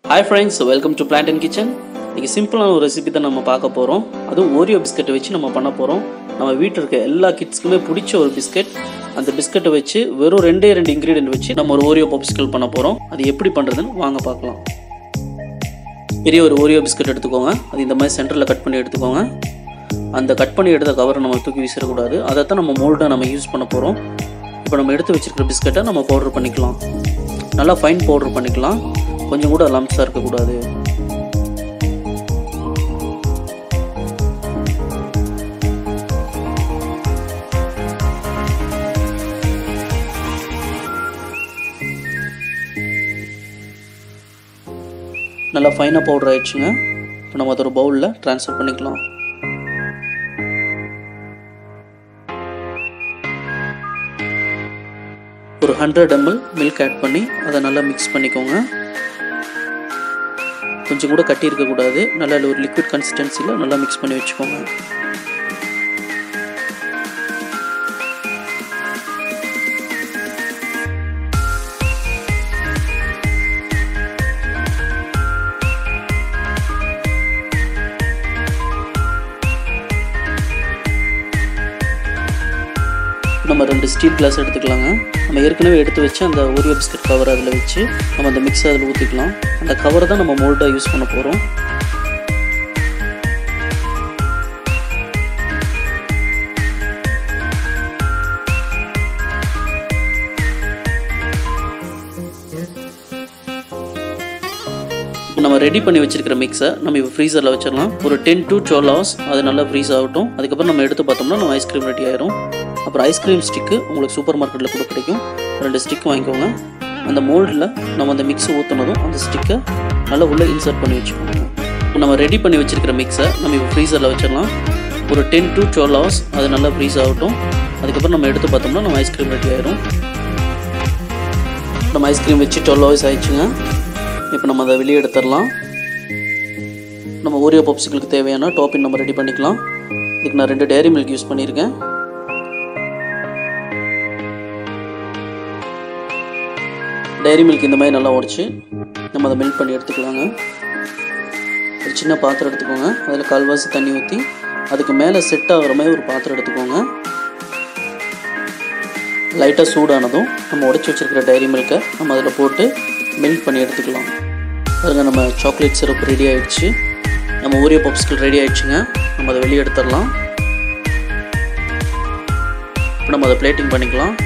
hi friends welcome to plant and kitchen இன்றைக்கி சிம்பிளான ஒரு ரெசிபி தான் நம்ம பார்க்க போகிறோம் அதுவும் ஓரியோ பிஸ்கட்டை வச்சு நம்ம பண்ண போகிறோம் நம்ம வீட்டில் இருக்க எல்லா கிட்ஸ்க்குமே பிடிச்ச ஒரு பிஸ்கட் அந்த பிஸ்கட்டை வச்சு வெறும் ரெண்டே ரெண்டு இன்க்ரீடியன்ட் வச்சு நம்ம ஒரு ஓரியோ பாப்ஸ்கல் பண்ண போகிறோம் அது எப்படி பண்ணுறதுன்னு வாங்க பார்க்கலாம் பெரிய ஒரு ஓரியோ பிஸ்கட் எடுத்துக்கோங்க அது இந்த மாதிரி சென்டரில் கட் பண்ணி எடுத்துக்கோங்க அந்த கட் பண்ணி எடுத்த கவரை நம்ம தூக்கி வீசிடக்கூடாது அதை தான் நம்ம மோல்டாக நம்ம யூஸ் பண்ண போகிறோம் இப்போ நம்ம எடுத்து வச்சிருக்கிற பிஸ்கட்டை நம்ம பவுடர் பண்ணிக்கலாம் நல்லா ஃபைன் பவுடர் பண்ணிக்கலாம் கொஞ்சம் கூட லம்ஸாக இருக்கக்கூடாது நல்லா ஃபைனாக பவுடர் ஆயிடுச்சுங்க இப்போ நம்ம அதை ஒரு பவுலில் ட்ரான்ஸ்ஃபர் பண்ணிக்கலாம் ஒரு ஹண்ட்ரட் எம்எல் மில்க் ஆட் பண்ணி அதை நல்லா மிக்ஸ் பண்ணிக்கோங்க கொஞ்சம் கூட கட்டி இருக்கக்கூடாது நல்லா ஒரு லிக்விட் கன்சிஸ்டன்சியில் நல்லா மிக்ஸ் பண்ணி வச்சுக்கோங்க நம்ம ரெண்டு ஸ்டீல் கிளாஸ் எடுத்துக்கலாங்க நம்ம ஏற்கனவே எடுத்து வச்சு அந்த ஓரியோ பிஸ்கட் கவர் அதில் வச்சு நம்ம அந்த மிக்ஸ் அதில் ஊற்றிக்கலாம் அந்த கவரை தான் நம்ம மோல்டாக யூஸ் பண்ண போகிறோம் நம்ம ரெடி பண்ணி வச்சிருக்கிற மிக்ஸை நம்ம இப்போ ஃப்ரீசரில் வச்சிடலாம் ஒரு டென் டு டுவெல் ஹவர்ஸ் அது நல்லா ஃப்ரீஸ் ஆகட்டும் அதுக்கப்புறம் நம்ம எடுத்து பார்த்தோம்னா நம்ம ஐஸ்கிரீம் ரெடி ஆயிரும் அப்புறம் ஐஸ்கிரீம் ஸ்டிக்கு உங்களுக்கு சூப்பர் மார்க்கெட்டில் கூட கிடைக்கும் ரெண்டு ஸ்டிக் வாங்கிக்கோங்க அந்த மோல்டில் நம்ம அந்த மிக்ஸ் ஊற்றுனதும் அந்த ஸ்டிக்கை நல்லா உள்ளே இன்சர்ட் பண்ணி வச்சுக்கோங்க இப்போ நம்ம ரெடி பண்ணி வச்சிருக்கிற மிக்ஸை நம்ம இப்போ ஃப்ரீசரில் வச்சிடலாம் ஒரு டென் டு டுவெல் ஹவர்ஸ் அது நல்லா ஃப்ரீஸ் ஆகட்டும் அதுக்கப்புறம் நம்ம எடுத்து பார்த்தோம்னா நம்ம ஐஸ்கிரீம் ரெடி ஆயிரும் நம்ம ஐஸ்கிரீம் வச்சு டுவெல் ஹவர்ஸ் ஆயிடுச்சுங்க இப்போ நம்ம அதை வெளியே எடுத்துடலாம் நம்ம ஓரியோ பப்ஸுகளுக்கு தேவையான டாப்பிங் நம்ம ரெடி பண்ணிக்கலாம் இதுக்கு நான் ரெண்டு டேரி மில்க் யூஸ் பண்ணியிருக்கேன் டைரி மில்க் இந்த மாதிரி நல்லா உடச்சி நம்ம அதை மெல்ட் பண்ணி எடுத்துக்கலாங்க ஒரு சின்ன பாத்திரம் எடுத்துக்கோங்க அதில் கால்வாசி தண்ணி ஊற்றி அதுக்கு மேலே செட் ஆகிற மாதிரி ஒரு பாத்திரம் எடுத்துக்கோங்க லைட்டாக சூடானதும் நம்ம உடச்சி வச்சுருக்கிற டைரி மில்கை நம்ம அதில் போட்டு மெல்ட் பண்ணி எடுத்துக்கலாம் பாருங்க நம்ம சாக்லேட் சிரப் ரெடி ஆயிடுச்சு நம்ம ஓரியோ பப்ஸ்கள் ரெடி ஆயிடுச்சுங்க நம்ம அதை வெளியே எடுத்துடலாம் இப்போ நம்ம அதை பிளேட்டிங் பண்ணிக்கலாம்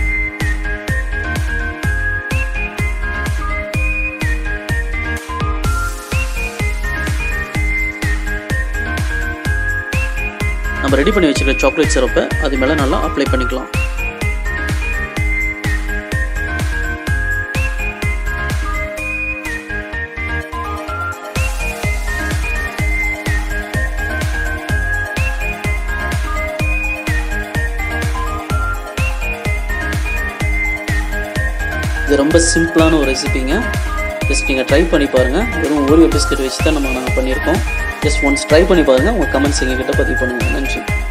நம்ம ரெடி பண்ணி வச்சுருக்க சாக்லேட் சிரப்பை அது மேலே நல்லா அப்ளை பண்ணிக்கலாம் இது ரொம்ப சிம்பிளான ஒரு ரெசிபிங்க ஜஸ்ட் நீங்கள் ட்ரை பண்ணி பாருங்கள் வெறும் ஓரியோ பிஸ்கட் வச்சு தான் நம்ம நாங்கள் பண்ணியிருக்கோம் ஜஸ்ட் ஒன்ஸ் ட்ரை பண்ணி பாருங்கள் உங்கள் கமெண்ட்ஸ் எங்ககிட்ட பதிவு பண்ணுங்கள் நன்றி